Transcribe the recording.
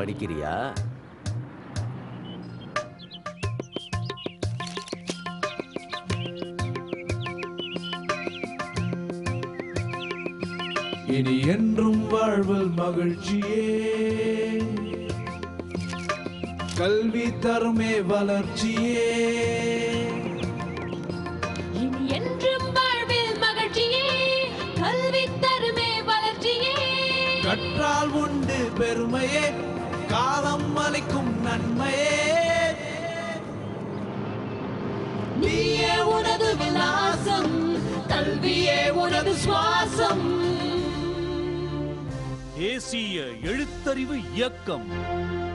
படிக்கிறியா இனி என்றும் வாழ்வில் மகிழ்ச்சியே கல்வி தருமே வளர்ச்சியே இனி என்றும் வாழ்வில் மகிழ்ச்சியே கல்வி தருமே வளர்ச்சியே கற்றால் உண்டு பெருமையே காலம் அளிக்கும் நன்மையே நீயே உனது விலாசம் கல்வியே உனது சுவாசம் தேசிய எழுத்தறிவு இயக்கம்